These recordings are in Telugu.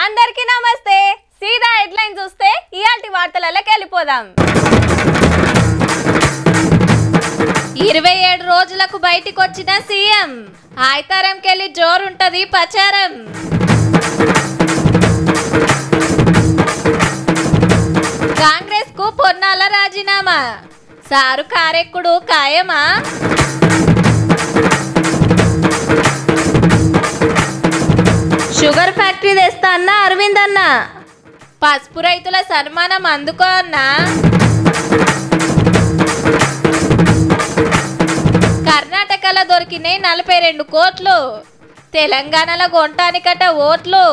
అందరికీ నమస్తే సీదా హెడ్లైన్ చూస్తే ఇయాల్టి వార్తలలోకి వెళ్ళిపోదాం ఇరవై ఏడు రోజులకు బయటికి వచ్చిన సీఎం ఆయితారంకెళ్ళి జోరుంటది ప్రచారం కాంగ్రెస్ కు పొన్నాల రాజీనామా సారు కారెక్కుడు ఖాయమా షుగర్ ఫ్యాక్టరీ తెస్తా అన్న అరవింద్ అన్న పసుపు రైతుల సన్మానం అందుకో అన్నా కర్ణాటకలో దొరికినాయి నలభై రెండు కోట్లు తెలంగాణలో కొనటానికట ఓట్లు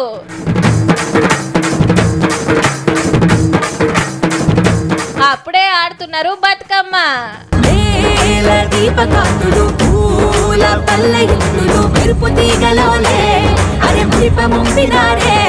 అప్పుడే ఆడుతున్నారు బతుకమ్మ నేల దీపకాంతుడు పూల పల్లె ఇల్లులు మెరుపు తీగలోలే అరే మురిప ముంపినారే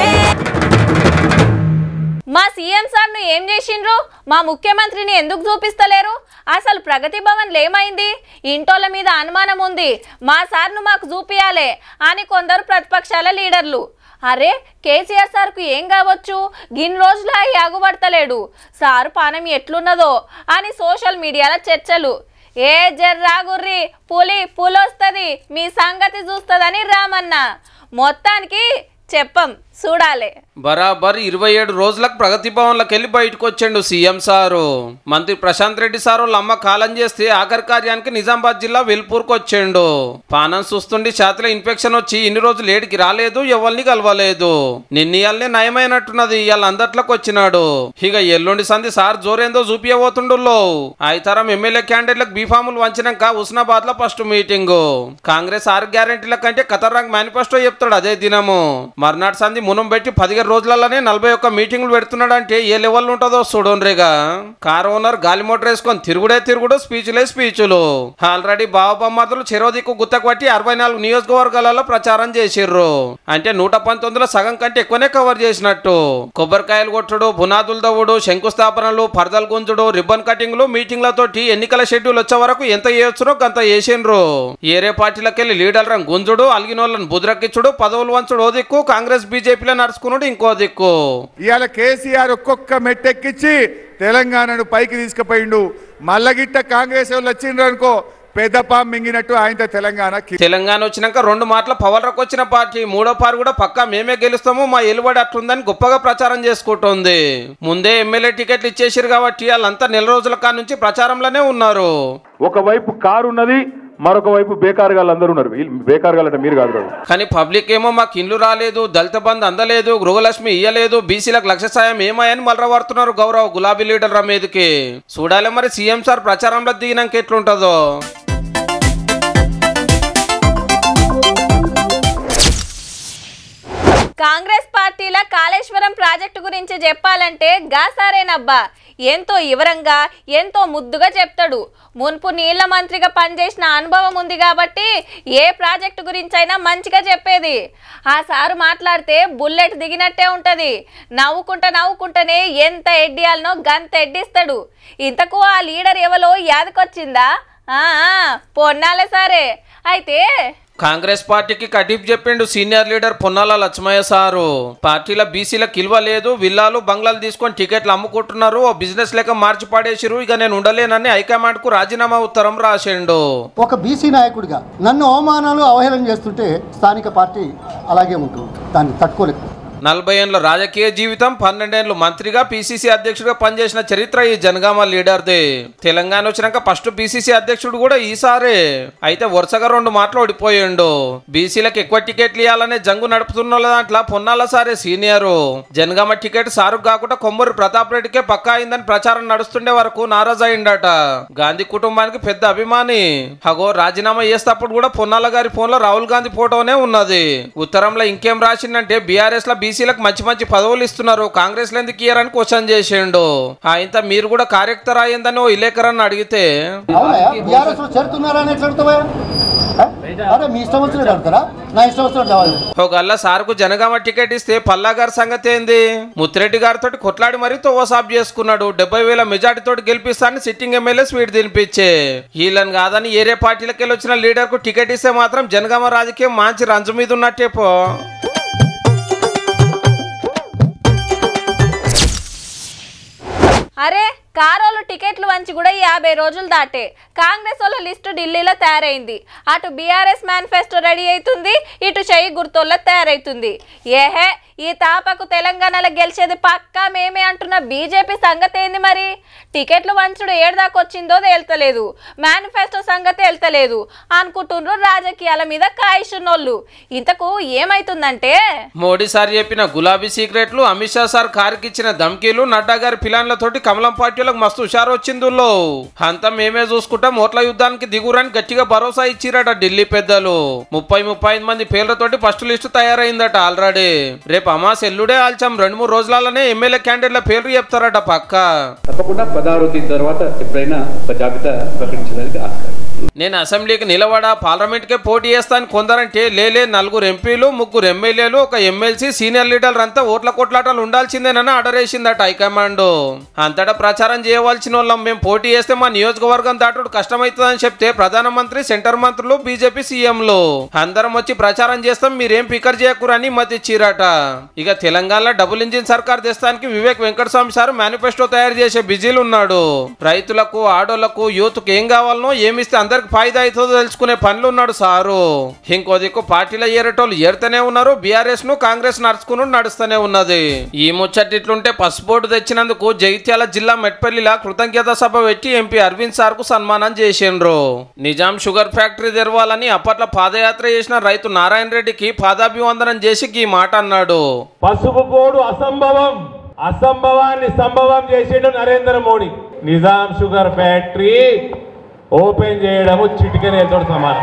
మా సీఎం సార్ను ఏం చేసిండ్రు మా ముఖ్యమంత్రిని ఎందుకు చూపిస్తలేరు అసలు ప్రగతి భవన్లో ఏమైంది ఇంటోళ్ళ మీద అనుమానం ఉంది మా సార్ను మాకు చూపియాలే అని కొందరు ప్రతిపక్షాల లీడర్లు అరే కేసీఆర్ సార్కు ఏం కావచ్చు గిన్ని రోజుల యాగుపడతలేడు సారు పానం ఎట్లున్నదో అని సోషల్ మీడియాలో చర్చలు ఏ జర్రాగుర్రి పులి పులొస్తుంది మీ సంగతి చూస్తుందని రామన్న మొత్తానికి చెప్పం చూడాలి బరాబర్ ఇరవై ఏడు రోజులకు ప్రగతి భవన్లోకి వెళ్ళి బయటకు వచ్చిండు సీఎం సారు మంత్రి ప్రశాంత్ రెడ్డి సారు లమ్మ కాలం చేస్తే ఆఖరి కార్యానికి నిజామాబాద్ జిల్లా వెల్పూర్కి వచ్చిండు పానం చూస్తుండి ఛాతిలో ఇన్ఫెక్షన్ వచ్చి ఇన్ని రోజులు ఏడికి రాలేదు ఎవరిని కలవలేదు నిన్నయాలనే నయమైనట్టున్నది ఇవాళ అందట్లోకి వచ్చినాడు ఇక ఎల్లుండి సంధి సార్ జోరేందో చూపియబోతుండులో ఐతారం ఎమ్మెల్యే క్యాండిడేట్లకు బీఫాములు వంచినాక హుస్నాబాద్ లో ఫస్ట్ మీటింగ్ కాంగ్రెస్ ఆరు గ్యారెంటీల కంటే ఖతర్నాక్ మేనిఫెస్టో చెప్తాడు అదే దినము మర్నాడు సంధి మునం పెట్టి పదిహేను రోజులలోనే నలభై ఒక్క మీటింగ్లు పెడుతున్నాడు అంటే ఏ లెవెల్ ఉంటుందో చూడండిగా కార్ ఓనర్ గాలి మోటార్ వేసుకొని తిరుగుడే తిరుగుడు స్పీచ్లే స్పీచ్లు ఆల్రెడీ బావబొమ్మతులు చెరో దిక్కు గుత్తకు పట్టి అరవై నాలుగు నియోజకవర్గాలలో ప్రచారం చేసిర్రు అంటే నూట పంతొమ్మిదిలో సగం కంటే ఎక్కువనే కవర్ చేసినట్టు కొబ్బరికాయలు కొట్టుడు పునాదులు దవ్వుడు శంకుస్థాపనలు పరదలు గుంజుడు రిబ్బన్ కటింగ్లు మీటింగ్లతోటి ఎన్నికల షెడ్యూల్ వచ్చే వరకు ఎంత చేయొచ్చునో గంత చేసిండ్రు ఏరే పార్టీలకెళ్ళి లీడర్లను గుంజుడు అలిగినోళ్ళని బుద్రకిచ్చుడు పదవులు వంచుడు ఓ దిక్కు కాంగ్రెస్ బీజేపీలో నడుచుకున్నాడు ఇంకో దిక్కు ఇవాళ కేసీఆర్ ఒక్కొక్క మెట్టెక్కిచ్చి తెలంగాణను పైకి తీసుకుపోయిండు మల్లగిట్ట కాంగ్రెస్ వాళ్ళు వచ్చిండ్రు అనుకో పెద్ద పాము మింగినట్టు ఆయనతో తెలంగాణ కి- తెలంగాణ వచ్చినాక రెండు మాటల పవర్లకు వచ్చిన పార్టీ మూడో పారు కూడా పక్కా మేమే గెలుస్తాము మా ఎలుబడి అట్లుందని గొప్పగా ప్రచారం చేసుకుంటోంది ముందే ఎమ్మెల్యే టికెట్లు ఇచ్చేసారు కాబట్టి వాళ్ళంతా నెల రోజుల కాడ నుంచి ప్రచారంలోనే ఉన్నారు ఒకవైపు కారు ఉన్నది మరొక వైపు బేకార్ గాళ్ళు అందరూ ఉన్నారు వీళ్ళు బేకార్ గాళ్ళు అంటే మీరు కాదు రాదు. కానీ పబ్లిక్ ఏమో మాకు ఇండ్లు రాలేదు దళిత బంధు అందలేదు గృహలక్ష్మి ఇయ్యలేదు బీసీలకు లక్ష సాయం ఏమాయని మళ్ళీ పడుతున్నారు గౌరవ్ గులాబీ లీడర్ మీదకి చూడాలి మరి సీఎం సార్ ప్రచారంలో దిగినాక ఎట్లుంటుందో కాంగ్రెస్ పార్టీల కాళేశ్వరం ప్రాజెక్టు గురించి చెప్పాలంటే గాసారేనబ్బా ఎంతో వివరంగా ఎంతో ముద్దుగా చెప్తాడు మున్పు నీళ్ల మంత్రిగా పనిచేసిన అనుభవం ఉంది కాబట్టి ఏ ప్రాజెక్టు గురించైనా మంచిగా చెప్పేది ఆ సారు మాట్లాడితే బుల్లెట్ దిగినట్టే ఉంటది నవ్వుకుంటా నవ్వుకుంటేనే ఎంత ఎడ్డియాలనో గంత ఎడ్డిస్తాడు ఇంతకు ఆ లీడర్ ఎవలో యాదకొచ్చిందా ఆ, ఆ, పొన్నాలే సరే అయితే కాంగ్రెస్ పార్టీకి కటిఫ్ చెప్పిండు senior leader Ponnala Lakshmaiah sir పార్టీల బీసీల కిల్వ లేదు విల్లాలు బంగ్లాలు తీసుకొని టికెట్లు అమ్ముకుంటున్నారు ఓ బిజినెస్ లెక్క మార్చి పాడేసిరు ఇక నేను ఉండలేనని హైకమాండ్ కు రాజీనామా ఉత్తరం రాసిండు ఒక బీసీ నాయకుడిగా నన్ను అవమానాలు అవహేళన చేస్తుంటే స్థానిక పార్టీ అలాగే ఉంటుంది దాన్ని తట్టుకోలేదు నలభై ఏళ్ళ రాజకీయ జీవితం పన్నెండేళ్ళు మంత్రిగా పిసిసి అధ్యక్షుడిగా పనిచేసిన చరిత్ర ఈ జనగామ లీడర్ది తెలంగాణ వచ్చినాక ఫస్ట్ పిసిసి అధ్యక్షుడు కూడా ఈసారే అయితే వరుసగా రెండు మాటలు ఓడిపోయిండు బీసీలకు ఎక్కువ టికెట్లు ఇవ్వాలనే జంగు నడుపుతున్న దాంట్లో పొన్నాల సారే సీనియరు జనగామ టికెట్ సారు కాకుండా కొమ్మూరి ప్రతాప్ రెడ్డికే పక్కా అయిందని ప్రచారం నడుస్తుండే వరకు నారాజ్ అయిండట గాంధీ కుటుంబానికి పెద్ద అభిమాని అగో రాజీనామా చేసేటప్పుడు కూడా పొన్నాల గారి ఫోన్ లో రాహుల్ గాంధీ ఫోటోనే ఉన్నది ఉత్తరంలో ఇంకేం రాసిందంటే బీఆర్ఎస్ లో బీసీలకు మంచి మంచి పదవులు ఇస్తున్నారు కాంగ్రెస్ లో ఎందుకు ఇయ్యారని క్వశ్చన్ చేసిండు ఆయనతో మీరు కూడా కార్యక్టర్ అయ్యిందని ఓ ఇలేకరని అడిగితే అవునా బీఆర్ఎస్ లో చేరుతున్నారా అని ఎట్లా అడుగుతావా? ఆ? అరే మీ ఇష్టం వచ్చినట్టు అడుగుతారా నా ఇష్టం వచ్చినట్టు కావాలి ఒకళ్ళ సార్కు జనగామ టికెట్ ఇస్తే పల్లా గారి సంగతి ఏంది ముత్తిరెడ్డి గారితో కొట్లాడి మరీ తోవసాబ్ చేసుకున్నాడు డెబ్బై వేల మెజార్టీ తోటి గెలిపిస్తానని సిట్టింగ్ ఎమ్మెల్యే స్వీట్ తినిపించే వీళ్ళని కాదని ఏరే పార్టీలకి వెళ్ళి వచ్చిన లీడర్ కు టికెట్ ఇస్తే మాత్రం జనగామ రాజకీయం మంచి రంజు మీద ఉన్నట్టే పో కారోలు టికెట్లు వంచి కూడా యాభై రోజులు దాటే కాంగ్రెస్ వాళ్ళ లిస్టు ఢిల్లీలో తయారైంది అటు బీఆర్ఎస్ మేనిఫెస్టో రెడీ అవుతుంది ఇటు చెయ్యి గుర్తోళ్ళ తయారైతుంది ఏహే ఈ తాపకు తెలంగాణలో గెలిచేది పక్కా మేమే అంటున్న బీజేపీ సంగతి ఏంది మరి టికెట్లు వంచుడు ఏడుదాకా వచ్చిందో తేల్తలేదు మేనిఫెస్టో సంగతి తేల్తలేదు అనుకుంటుండ్రు రాజకీయాల మీద కాయిషున్నోళ్ళు ఇంతకు ఏమైతుందంటే మోడీ సార్ చెప్పిన గులాబీ సీక్రెట్లు అమిత్ షా సార్ కారుకిచ్చిన ధమ్కీలు నడ్డా గారి పిలాన్లతోటి కమలం పార్టీలకు మస్తు హుషారు వచ్చిందుల్లో అంతా మేమే చూసుకుంటాం ఓట్ల యుద్ధానికి దిగురని గట్టిగా భరోసా ఇచ్చిరట ఢిల్లీ పెద్దలు ముప్పై ముప్పై ఐదు మంది పేర్లతోటి ఫస్ట్ లిస్టు తయారైందట ఆల్రెడీ రేపు అమాస్ ఎల్లుడే ఆల్చాం రెండు మూడు రోజులలోనే ఎమ్మెల్యే క్యాండిడేట్ల పేర్లు చెప్తారట పక్క తప్పకుండా పదహారవ తేదీ తర్వాత ఎప్పుడైనా ఒక జాబితా ప్రకటించడానికి ఆస్కారం నేను అసెంబ్లీకి నిలబడా పార్లమెంట్కే పోటీ చేస్తాను కొందరంటే లేలే నలుగురు ఎంపీలు ముగ్గురు ఎమ్మెల్యేలు ఒక ఎమ్మెల్సీ సీనియర్ లీడర్లు అంతా ఓట్ల కొట్లాటలు ఉండాల్సిందేనని ఆర్డర్ వేసిందట హైకమాండ్ అంతటా ప్రచారం చేయవలసిన వాళ్ళం మేము పోటీ చేస్తే మా నియోజకవర్గం దాటుడు కష్టమవుతుందని చెప్తే ప్రధానమంత్రి సెంటర్ మంత్రులు బీజేపీ సీఎంలు అందరం వచ్చి ప్రచారం చేస్తాం మీరేం పికర్ చేయకూరని మతి ఇచ్చిరట ఇక తెలంగాణలో డబుల్ ఇంజిన్ సర్కార్ తెస్తానికి వివేక్ వెంకటస్వామి సార్ మేనిఫెస్టో తయారు చేసే బిజీలు ఉన్నాడు రైతులకు ఆడోళ్లకు యూత్కి ఏం కావాలనో ఏమిస్తే అందరికి ఫాయిదా అవుతుందో తెలుసుకునే పనులు ఉన్నాడు సారు ఇంకో దిక్కు పార్టీలో ఏరేటోళ్ళు ఏరుతూనే ఉన్నారు బీఆర్ఎస్ ను కాంగ్రెస్ నడుచుకుని నడుస్తూనే ఉన్నది ఈ ముచ్చట ఇట్లుంటే పసుపోటు తెచ్చినందుకు జగిత్యాల జిల్లా మెట్పల్లిలా కృతజ్ఞత సభ పెట్టి ఎంపీ అరవింద్ సార్ కు సన్మానం చేసిండ్రు నిజాం షుగర్ ఫ్యాక్టరీ తెరవాలని అప్పట్లో పాదయాత్ర చేసిన రైతు నారాయణ రెడ్డికి పాదాభివందనం చేసి ఈ మాట అన్నాడు పసుపు పోడు అసంభవం అసంభవాన్ని సంభవం చేసిండు Narendra Modi Nizam sugar factory open చేయడము చిటికనేతో సమానం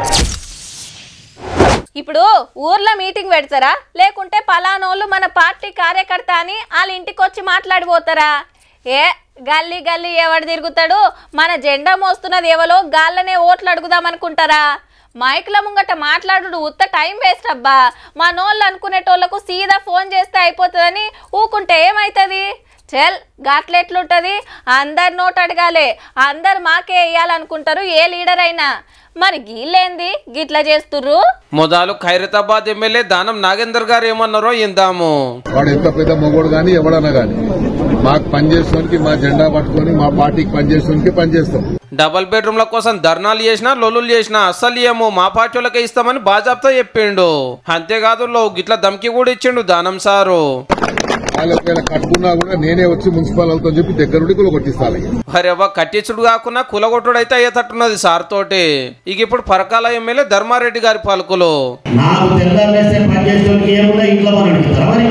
ఇప్పుడు ఊర్లో మీటింగ్ పెడతారా లేకుంటే పలానోళ్ళు మన పార్టీ కార్యకర్త అని వాళ్ళ ఇంటికి వచ్చి మాట్లాడిపోతారా ఏ గల్లీ గల్లీ ఎవడు తిరుగుతాడు మన జెండా మోస్తున్నది ఎవలో గాల్లనే ఓట్లు అడుగుదాం అనుకుంటారా మైకుల ముంగట మాట్లాడు ఉత్త టైం వేస్ట్ అబ్బా మా నోళ్ళు అనుకునేటోళ్ళకు సీదా ఫోన్ చేస్తే అయిపోతుందని ఊకుంటే ఏమవుతుంది చెల్ గాట్లెట్లుంటుంది అందరు నోట్ అడగాలి అందరు మాకే వేయాలనుకుంటారు ఏ లీడర్ అయినా మరి గీళ్ళేంది గిట్లా చేస్తుర్రు మొదలు ఖైరతాబాద్ ఎమ్మెల్యే దానం నాగేందర్ గారు ఏమన్నారో ఇందాము వాడు ఎంత పెద్ద మొగోడు గాని ఎవడన్నా గాని మాకు పనిచేసుకోనికి మా జెండా పట్టుకొని మా పార్టీకి పనిచేసుకోనికి పనిచేస్తాం డబల్ బెడ్రూమ్ల కోసం ధర్నాలు చేసినా లొల్లులు చేసినా అస్సలు ఏమో మా పార్టీలకే ఇస్తామని బాజాబ్తో చెప్పిండు అంతేకాదు లో గిట్ల దమ్కి కూడా ఇచ్చిండు దానం సారు వాళ్ళు ఒకవేళ కట్టుకున్నా కూడా నేనే వచ్చి మున్సిపల్ వాళ్ళతో చెప్పి దగ్గరుండి కూడా కొట్టిస్తాను మరి అవ్వ కట్టించుడు కాకుండా కులగొట్టుడు అయితే అయ్యేటట్టున్నది సార్ తోటి ఇక ఇప్పుడు పరకాల ఎమ్మెల్యే ధర్మారెడ్డి గారి పలుకులు నాకు తెల్లారేస్తే పనిచేసేవాళ్ళకి ఏమున్నా ఇంట్లో మనం అడుగుతారా మరి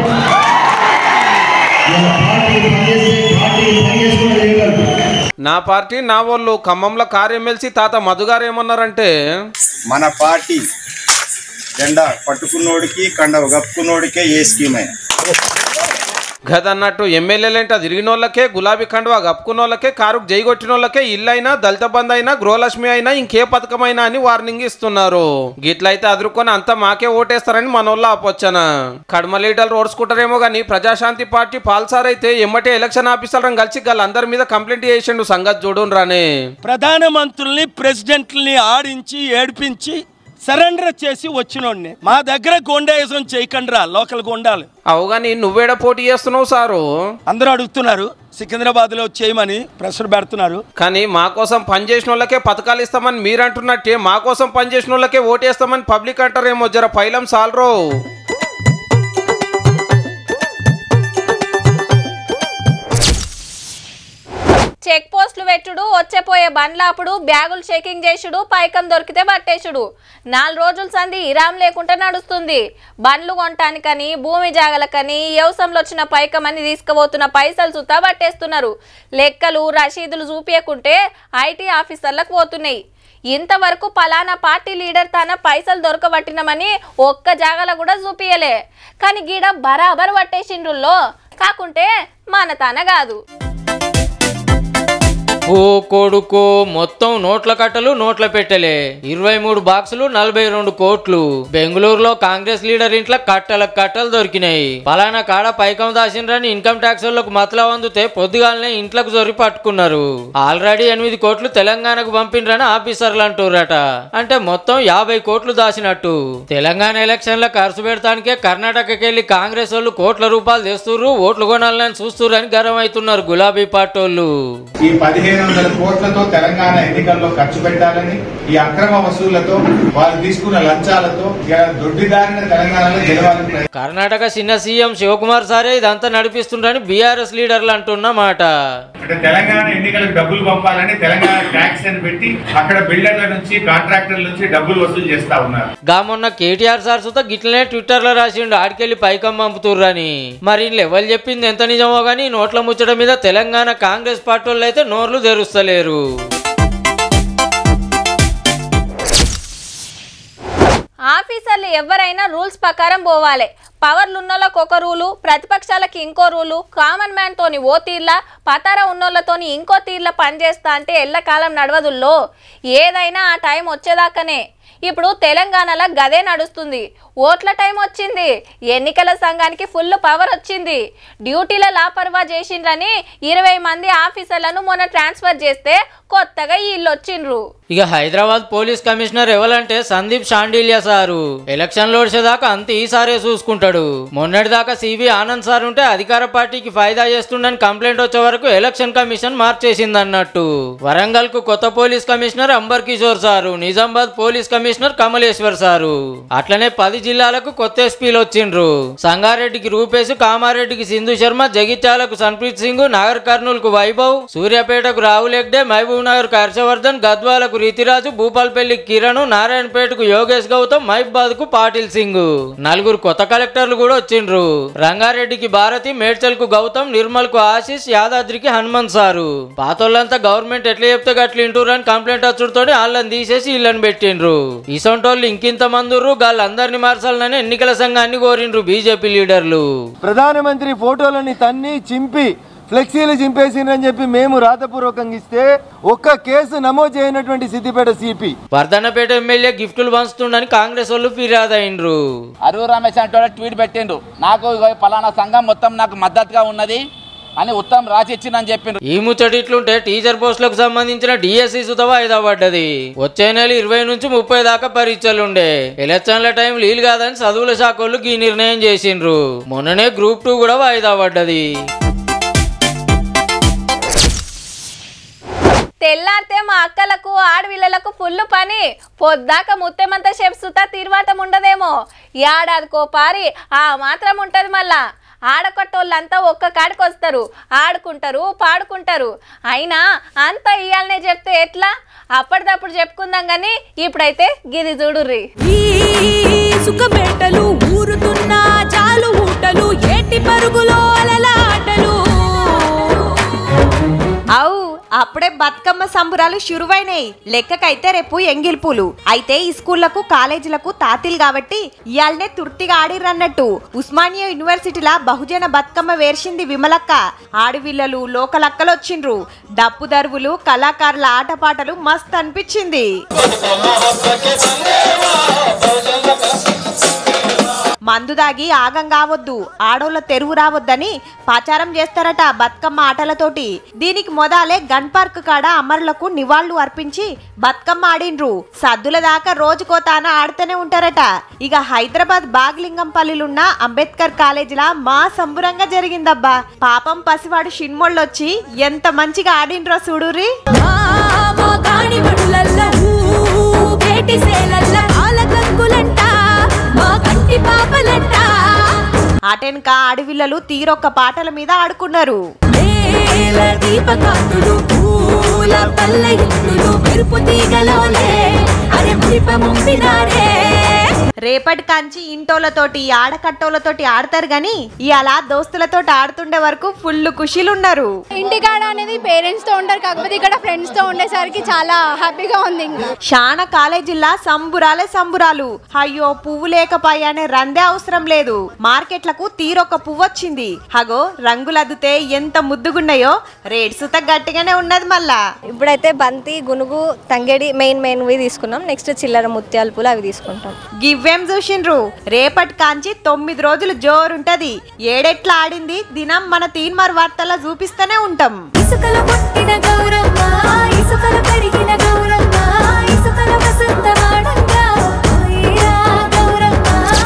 ఇలా పార్టీ పనిచేస్తే పార్టీ పనిచేసుకునేది ఏంటంటే నా పార్టీ నా వాళ్ళు ఖమ్మంలో కారు ఎమ్మెల్సీ తాత మధు గారు ఏమన్నారంటే మన పార్టీ జెండా పట్టుకున్నోడికి కండవ కప్పుకున్నోడికే ఏ స్కీమ్ అయినా గదన్నట్టు ఎమ్మెల్యేలేంట తిరిగిన వాళ్ళకే గులాబీ కండువా కప్పుకున్న వాళ్ళకే కారుకు జై కొట్టిన వాళ్ళకే ఇల్లు అయినా దళిత బంధు అయినా గృహలక్ష్మి అయినా ఇంకే పథకమైనా అని వార్నింగ్ ఇస్తున్నారు గిట్లయితే అదురుకొని అంతా మాకే ఓటేస్తారని మనోళ్ళ ఆపొచ్చన కడమ లీడర్లు ఓడ్చుకుంటారేమో గానీ ప్రజాశాంతి పార్టీ పాల్సార్ అయితే ఎమ్మటే ఎలక్షన్ ఆఫీసర్లను కలిసి వాళ్ళందరి మీద కంప్లైంట్ చేసిండు సంగతి చూడున్ రాని ప్రధానమంత్రుల్ని ప్రెసిడెంట్లని ఆడించి ఏడిపించి సరెండర్ చేసి వచ్చినోడిని మా దగ్గర గోండాయిజం చేయకండిరా లోకల్ గోండాలు అవుగాని నువ్వేడ పోటీ చేస్తున్నావు సారు అందరూ అడుగుతున్నారు సికింద్రాబాద్ లో చేయమని ప్రెషర్ పెడుతున్నారు కానీ మా కోసం పనిచేసిన వాళ్ళకే పథకాలు ఇస్తామని మీరు అంటున్నట్టే మా కోసం పనిచేసిన వాళ్ళకే ఓటేస్తామని పబ్లిక్ అంటారేమో జర పైలం సాలరో చెక్ పోస్టులు పెట్టుడు వచ్చేపోయే బండ్లాపుడు బ్యాగులు చెకింగ్ చేసుడు పైకం దొరికితే పట్టేసుడు నాలుగు రోజుల సంది ఇరాం లేకుండా నడుస్తుంది బండ్లు కొనటానికని భూమి జాగలకని వ్యవసాయంలో వచ్చిన పైకం అని తీసుకుపోతున్న పైసలు సుతా పట్టేస్తున్నారు లెక్కలు రసీదులు చూపించకుంటే ఐటీ ఆఫీసర్లకు పోతున్నాయి ఇంతవరకు పలానా పార్టీ లీడర్ తన పైసలు దొరకబట్టినమని ఒక్క జాగల కూడా చూపియలే కానీ గీడ బరాబర్ పట్టేసిండ్రుల్లో కాకుంటే మన తన కాదు ఓ కొడుకో మొత్తం నోట్ల కట్టలు నోట్ల పెట్టలే ఇరవై మూడు బాక్సులు నలభై రెండు కోట్లు బెంగళూరులో కాంగ్రెస్ లీడర్ ఇంట్లో కట్టల కట్టలు దొరికినాయి పలానా కాడ పైకం దాసిండ్రని ఇన్కమ్ ట్యాక్స్ వాళ్ళకు మతలం అందుతే పొద్దుగాలనే ఇంట్లోకి జొరి పట్టుకున్నారు ఆల్రెడీ ఎనిమిది కోట్లు తెలంగాణకు పంపిండ్రని ఆఫీసర్లు అంటుర్రట అంటే మొత్తం యాభై కోట్లు దాచినట్టు తెలంగాణ ఎలక్షన్ల ఖర్చు పెడతానికే కర్ణాటకకి వెళ్లి కాంగ్రెస్ వాళ్ళు కోట్ల రూపాయలు తెస్తుర్రు ఓట్లు కొనాలని చూస్తుర్రని గర్వం అవుతున్నారు గులాబీ పార్టీ వాళ్ళు ఈ పదిహేను వందల కోట్లతో తెలంగాణ ఎన్నికల్లో ఖర్చు పెట్టాలని ఈ అక్రమ వసూళ్లతో వాళ్ళు తీసుకున్న లంచాలతో ఇలా దొడ్డిదారిన తెలంగాణలో గెలవాలని ప్రయత్నం కర్ణాటక చిన్న సీఎం శివకుమార్ సారే ఇదంతా నడిపిస్తుండ్రని బీఆర్ఎస్ లీడర్లు అంటున్న మాట అంటే తెలంగాణ ఎన్నికలకు డబ్బులు పంపాలని తెలంగాణ ట్యాక్స్ అని పెట్టి అక్కడ బిల్డర్ల నుంచి కాంట్రాక్టర్ల నుంచి డబ్బులు వసూలు చేస్తా ఉన్నారు గా మొన్న కేటీఆర్ సార్ సుత గిట్లనే ట్విట్టర్ లో రాసిండు ఆడికెళ్ళి పైకం పంపుతుర్రని మరి వీళ్ళు ఎవరు చెప్పింది ఎంత నిజమో గానీ నోట్ల ముచ్చట మీద తెలంగాణ కాంగ్రెస్ పార్టీ వాళ్ళు అయితే నోర్లు తెరుస్తలేరు ఆఫీసర్లు ఎవరైనా రూల్స్ ప్రకారం పోవాలి పవర్లు ఉన్నోళ్ళకి ఒక రూలు ప్రతిపక్షాలకి ఇంకో రూలు కామన్ మ్యాన్ తోని ఓ తీర్ల పతార ఉన్నోళ్ళతోని ఇంకో తీర్ల పనిచేస్తా అంటే ఎల్లకాలం నడవదుల్లో ఏదైనా ఆ టైం వచ్చేదాకానే ఇప్పుడు తెలంగాణలో గదే నడుస్తుంది ఓట్ల టైం వచ్చింది ఎన్నికల సంఘానికి ఫుల్ పవర్ వచ్చింది డ్యూటీల లాపర్వా చేసిండ్రని ఇరవై మంది ఆఫీసర్లను మొన్న ట్రాన్స్ఫర్ చేస్తే కొత్తగా వీళ్ళు వచ్చిండ్రు ఇక హైదరాబాద్ పోలీస్ కమిషనర్ ఎవరంటే సందీప్ షాండిలియా సారు ఎలక్షన్లు వచ్చేదాకా అంత ఈసారే చూసుకుంటాడు మొన్నటిదాకా సివి ఆనంద్ సార్ ఉంటే అధికార పార్టీకి ఫైదా చేస్తుండని కంప్లైంట్ వచ్చే వరకు ఎలక్షన్ కమిషన్ మార్చేసింది అన్నట్టు వరంగల్ కు కొత్త police commissioner Amber Kishore sir Nizamabad police commissioner Kamaleshwar sir అట్లనే పది జిల్లాలకు కొత్త ఎస్పీలు వచ్చిండ్రు సంగారెడ్డికి రూపేశ్ కామారెడ్డికి సింధు శర్మ జగిత్యాలకు సన్ప్రీత్ సింగ్ నాగర్ కర్నూల్ కు వైభవ్ సూర్యాపేటకు రాహుల్ హెగ్డే మహబూబ్ నగర్ కు హర్షవర్ధన్ గద్వాలకు రితిరాజు భూపాల్పల్లి కిరణ్ నారాయణపేటకు యోగేష్ గౌతమ్ మహిబాద్ కు పాటిల్ సింగ్ నలుగురు కొత్త కలెక్టర్లు కూడా వచ్చిండ్రు రంగారెడ్డికి భారతి మేడ్చల్ కు గౌతమ్ నిర్మల్ కు ఆశీష్ యాదాద్రికి హనుమంత్ సారు పాతోళ్ళంతా గవర్నమెంట్ ఎట్లా చెప్తే గట్ల ఇంటూరు అని కంప్లైంట్ వచ్చుడుతో వాళ్ళని తీసేసి ఇళ్ళని పెట్టిండ్రు ఇసొంటోళ్ళు ఇంకింత మందురు వాళ్ళందరినీ మార్చాలని ఎన్నికల సంఘాన్ని కోరిండ్రు బీజేపీ లీడర్లు ప్రధానమంత్రి ఫోటోలని తన్ని చింపి ఫ్లెక్సీలు చింపేసిండ్రని చెప్పి మేము రాతపూర్వకంగా ఇస్తే ఒక్క కేసు నమోదు చేయనటువంటి సిద్దిపేట సిపి వర్ధన్నపేట ఎమ్మెల్యే గిఫ్టులు పంచుతుండని కాంగ్రెస్ వాళ్ళు ఫిర్యాదు అయిండ్రు అరువు రమేష్ అంటే ట్వీట్ పెట్టిండు నాకు ఇగో పలానా సంఘం మొత్తం నాకు మద్దతుగా ఉన్నది అని ఉత్తరం రాసి ఇచ్చిందని చెప్పిండ్రు ఈ ముచ్చటి ఇట్లుంటే టీచర్ పోస్టులకు సంబంధించిన డిఎస్సి సుత వాయిదా పడ్డది వచ్చే నెల ఇరవై నుంచి ముప్పై దాకా పరీక్షలుండే ఎలక్షన్ల టైం లీలు కాదని చదువుల శాఖ వాళ్ళు ఈ నిర్ణయం చేసిండ్రు మొన్ననే గ్రూప్ టూ కూడా వాయిదా పడ్డది తెల్లారితే మా అక్కలకు ఆడవిళ్ళలకు ఫుల్ పని పొద్దాక ముత్తెమంత చెప్సుతా తీర్వాటం ఉండదేమో ఏడాదికో పారి ఆ మాత్రం ఉంటది మళ్ళా ఆడకొట్టోళ్ళంతా ఒక్క కాడికి వస్తారు ఆడుకుంటారు పాడుకుంటారు అయినా అంత ఇయ్యాలనే చెప్తే ఎట్లా అప్పటిదప్పుడు చెప్పుకుందాం కానీ ఇప్పుడైతే గిది చూడుర్రి సుఖబెట్టలు ఊరుతున్న చాలు ఊటలు ఏటి పరుగులో అలలాటలు అవు అప్పుడే బతుకమ్మ సంబురాలు షురువైనాయి లెక్కకైతే రేపు ఎంగిల్పులు అయితే ఈ స్కూళ్లకు కాలేజీలకు తాతిలు కాబట్టి ఇయాలనే తుర్తిగా ఆడిరన్నట్టు ఉస్మానియా యూనివర్సిటీలా బహుజన బతుకమ్మ వేర్చింది విమలక్క ఆడవిల్లలు లోకలక్కలు వచ్చిండ్రు డప్పు దరువులు కళాకారుల ఆటపాటలు మస్త్ అనిపించింది మందు దాగి ఆగం కావద్దు ఆడోళ్ళ తెరువు రావద్దని ప్రచారం చేస్తారట బతుకమ్మ ఆటలతోటి దీనికి మొదలే గన్ పార్క్ కాడ అమరులకు నివాళులు అర్పించి బతుకమ్మ ఆడిండ్రు సద్దుల దాకా రోజుకో తాన ఆడుతూనే ఉంటారట ఇక హైదరాబాద్ బాగ్లింగంపల్లిలున్న అంబేద్కర్ కాలేజీలా మా సంబురంగా జరిగిందబ్బా పాపం పసివాడు షిన్మోళ్ళొచ్చి ఎంత మంచిగా ఆడిండ్రో చూడురి మా కాణి బడులల్ల ఊ బేటి సేలల్ల పాల గంగులంట మా కంటి పాపలంట ఆటెనక ఆడవిల్లలు తీరొక్క పాటల మీద ఆడుకున్నారు నేల దీపకాంతులు పూల పల్లె ఇల్లులు మెరుపు తీగలోలే అరే మురిప ముంపినారే రేపటి కాంచి ఇంటోళ్ళతోటి ఆడకట్టోళ్ళతోటి ఆడతారు గాని ఇలా దోస్తులతోటి ఆడుతుండే వరకు ఫుల్ ఖుషీలున్నారు ఇంటికాడ అనేది పేరెంట్స్ తో ఉంటారు కాకపోతే ఇక్కడ ఫ్రెండ్స్ తో ఉండేసరికి చాలా హ్యాపీగా ఉంది ఇంకా శాన కాలేజీలా సంబురాలే సంబురాలు అయ్యో పువ్వు లేకపాయానే రందే అవసరం లేదు మార్కెట్లకు తీరొక పువ్వు వచ్చింది హగో రంగులు అద్దుతే ఎంత ముద్దుగున్నాయో రేట్ సుత గట్టిగానే ఉన్నది మళ్ళా ఇప్పుడైతే బంతి గునుగు తంగేడి మెయిన్ మెయిన్ వి తీసుకున్నాం నెక్స్ట్ చిల్లర ముత్యాల పూలు అవి తీసుకుంటాం గివ్వేం చూసిండ్రు రేపటి కాంచి తొమ్మిది రోజులు జోరుంటది ఏడెట్లా ఆడింది దినం మన తీన్మార్ వార్తల్లో చూపిస్తూనే ఉంటాం ఇసుకలో పుట్టిన గౌరమ్మ ఇసుకలో పెరిగిన గౌరమ్మ ఇసుకలో వసంతమాడంగా పోయిరా గౌరమ్మ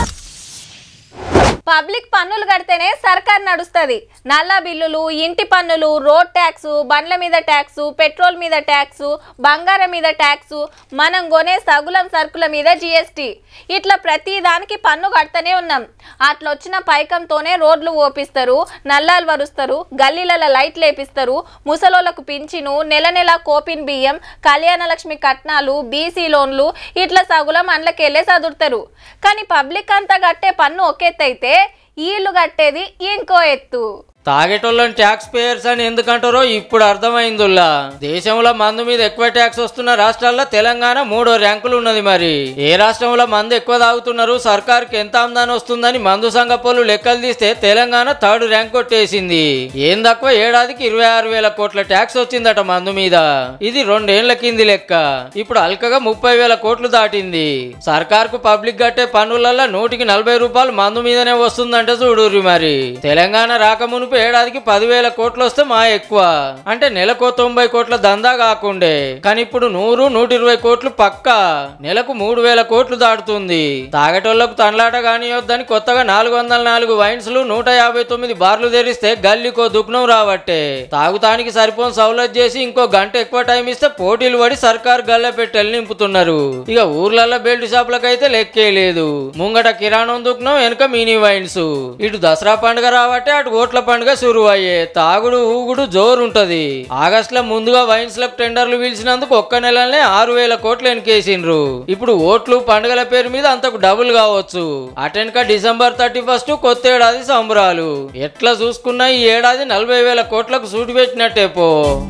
పబ్లిక్ పన్నులు కడితేనే సర్కార్ నడుస్తుంది నల్ల బిల్లులు ఇంటి పన్నులు రోడ్ ట్యాక్స్ బండ్ల మీద ట్యాక్స్ పెట్రోల్ మీద ట్యాక్స్ బంగారం మీద ట్యాక్స్ మనం కొనే సగులం సరుకుల మీద జిఎస్టీ ఇట్లా ప్రతి దానికి పన్ను కడతనే ఉన్నాం అట్లా వచ్చిన పైకంతోనే రోడ్లు ఓపిస్తారు నల్లాలు వరుస్తారు గల్లీలలో లైట్లు వేపిస్తారు ముసలోళ్ళకు పింఛను నెల నెల కోపిన్ బియ్యం కళ్యాణ లక్ష్మి కట్నాలు బీసీ లోన్లు ఇట్లా సగులం అండ్లకెళ్ళే చదువుతారు కానీ పబ్లిక్ అంతా కట్టే పన్ను ఒక ఎత్తు అయితే వీళ్ళు కట్టేది ఇంకో ఎత్తు తాగేటోళ్ళని ట్యాక్స్ పేయర్స్ అని ఎందుకంటారో ఇప్పుడు అర్థమైందిలా దేశంలో మందు మీద ఎక్కువ ట్యాక్స్ వస్తున్న రాష్ట్రాల్లో తెలంగాణ మూడో ర్యాంకులు ఉన్నది మరి ఏ రాష్ట్రంలో మందు ఎక్కువ తాగుతున్నారు సర్కార్కి ఎంత ఆమ్దాని వస్తుందని మందు సంఘ పోలు లెక్కలు తీస్తే తెలంగాణ థర్డ్ ర్యాంక్ కొట్టేసింది ఏం తక్కువ ఏడాదికి ఇరవై ఆరు వేల కోట్ల ట్యాక్స్ వచ్చిందట మందు మీద ఇది రెండేళ్ల కింది లెక్క ఇప్పుడు అల్కగా ముప్పై వేల కోట్లు దాటింది సర్కార్ కు పబ్లిక్ కట్టే పన్నులలో నూటికి నలభై రూపాయలు మందు మీదనే వస్తుందంటే చూడుర్రి మరి తెలంగాణ రాకమునుపు ఏడాదికి పదివేల కోట్లు వస్తే మా ఎక్కువ అంటే నెలకు తొంభై కోట్ల దందా కాకుండే కానీ ఇప్పుడు నూరు నూట ఇరవై కోట్లు పక్కా నెలకు మూడు వేల కోట్లు దాటుతుంది తాగేటోళ్లకు తండ్లాట కానియొద్దని కొత్తగా నాలుగు వందల నాలుగు వైన్స్లు నూట యాభై తొమ్మిది బార్లు తెరిస్తే గల్లీకో దుఃఖం రావట్టే తాగుతానికి సరిపోని సౌలత్ చేసి ఇంకో గంట ఎక్కువ టైం ఇస్తే పోటీలు పడి సర్కార్ గల్ల పెట్టెలు నింపుతున్నారు ఇక ఊర్లలో బెల్ట్ షాపులకైతే లెక్కే లేదు ముంగట కిరాణం దుఃఖం వెనుక మినీ వైన్స్ ఇటు దసరా పండుగ రావట్టే అటు ఓట్ల పండుగ సురువు అయ్యే తాగుడు ఊగుడు జోరుంటది ఆగస్ట్ లో ముందుగా వైన్స్ లకు టెండర్లు పిలిచినందుకు ఒక్క నెలనే ఆరు వేల కోట్లు ఎన్కేసిండ్రు ఇప్పుడు ఓట్లు పండుగల పేరు మీద అంతకు డబుల్ కావచ్చు అటెన్క డిసెంబర్ థర్టీ ఫస్ట్ కొత్త ఏడాది సంబరాలు ఎట్లా చూసుకున్నా ఈ ఏడాది నలభై వేల కోట్లకు సూటి పెట్టినట్టే పో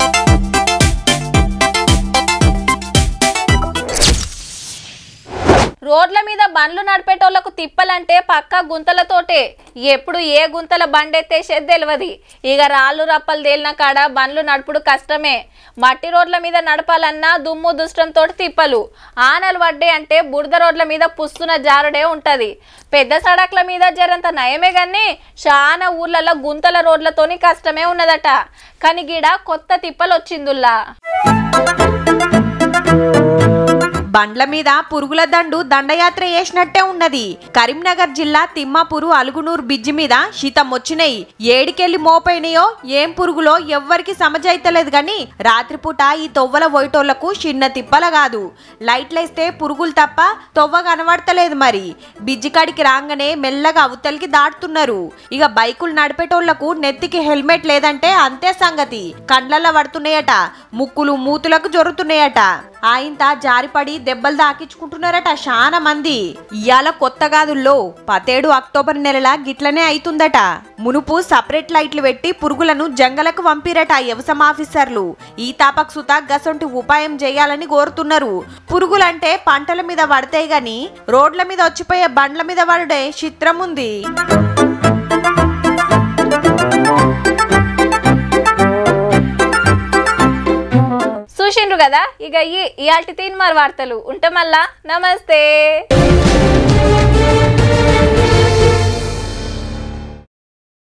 రోడ్ల మీద బండ్లు నడిపేటోళ్లకు తిప్పలంటే పక్క గుంతలతోటే ఎప్పుడు ఏ గుంతల బండెత్తేసేది తెలియదు ఇక రాళ్ళు రప్పలు తేలిన కాడ బండ్లు నడుపుడు కష్టమే మట్టి రోడ్ల మీద నడపాలన్నా దుమ్ము దుష్టంతో తిప్పలు ఆనలు పడ్డే అంటే బురద రోడ్ల మీద పుస్తున జారుడే ఉంటది పెద్ద సడక్ల మీద జరంత నయమే గాని చాలా ఊర్లలో గుంతల రోడ్లతోని కష్టమే ఉన్నదట కానీ గీడ కొత్త తిప్పలు వచ్చిందుల్లా బండ్ల మీద పురుగుల దండు దండయాత్ర చేసినట్టే ఉన్నది కరీంనగర్ జిల్లా తిమ్మాపూరు అలుగునూరు బిజ్జి మీద శీతం వచ్చినాయి ఏడికెళ్ళి మోపైనాయో ఏం పురుగులో ఎవ్వరికి సమజైతలేదు గాని రాత్రిపూట ఈ తొవ్వల పోయేటోళ్లకు చిన్న తిప్పల కాదు లైట్లేస్తే పురుగులు తప్ప తొవ్వ కనబడతలేదు మరి బిజ్జి కాడికి రాగానే మెల్లగా అవతలికి దాటుతున్నారు ఇక బైకులు నడిపేటోళ్లకు నెత్తికి హెల్మెట్ లేదంటే అంతే సంగతి కండ్లల్లో పడుతున్నాయట ముక్కులు మూతులకు జొరుతున్నాయట ఆయంత జారిపడి దెబ్బలు దాకించుకుంటున్నారట చాలా మంది ఇయాల కొత్త గాదుల్లో పతేడు అక్టోబర్ నెలల గిట్లనే అయితుందట మునుపు సపరేట్ లైట్లు పెట్టి పురుగులను జంగలకు పంపిరట వ్యవసాయ ఆఫీసర్లు ఈ తాపక్ సుత గసొంటి ఉపాయం చేయాలని కోరుతున్నారు పురుగులంటే పంటల మీద పడతాయి గాని రోడ్ల మీద వచ్చిపోయే బండ్ల మీద పడుడే చిత్రం ఉంది చూసిండ్రు కదా ఇక ఈ ఇయాల్టి తీన్మార్ వార్తలు ఉంటే మళ్ళా నమస్తే